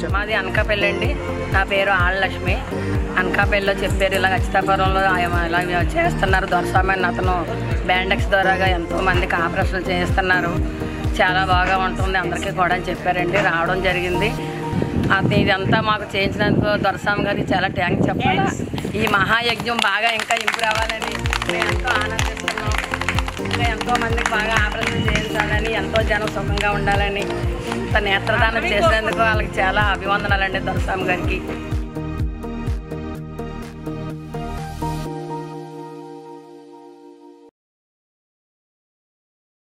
చెప్పు మాది అనకాపల్లి అండి నా పేరు ఆళ్ళలక్ష్మి అనకాపల్లిలో చెప్పారు ఇలా అచ్చితాపురంలో ఆయన ఇలా చేస్తున్నారు దొరస్వామి అని అతను బ్యాండెక్స్ ద్వారాగా ఎంతో మందికి ఆపరేషన్లు చేయిస్తున్నారు చాలా బాగా ఉంటుంది అందరికీ కూడా అని చెప్పారండి రావడం జరిగింది అది ఇదంతా మాకు చేయించినందుకు దొరస్వామి గారికి చాలా థ్యాంక్స్ చెప్పాలి ఈ మహాయజ్ఞం బాగా ఇంకా ఇంప్రూవ్ అవ్వాలని మేము ఎంతో ఆనందిస్తున్నాం ఇంకా ఎంతో మందికి బాగా ఆపరేషన్ చేయించాలని ఎంతో జనం సుఖంగా ఉండాలని ఇంత నేత్రదానం చేసినందుకు వాళ్ళకి చాలా అభివందనాలండి దొరస్వామి గారికి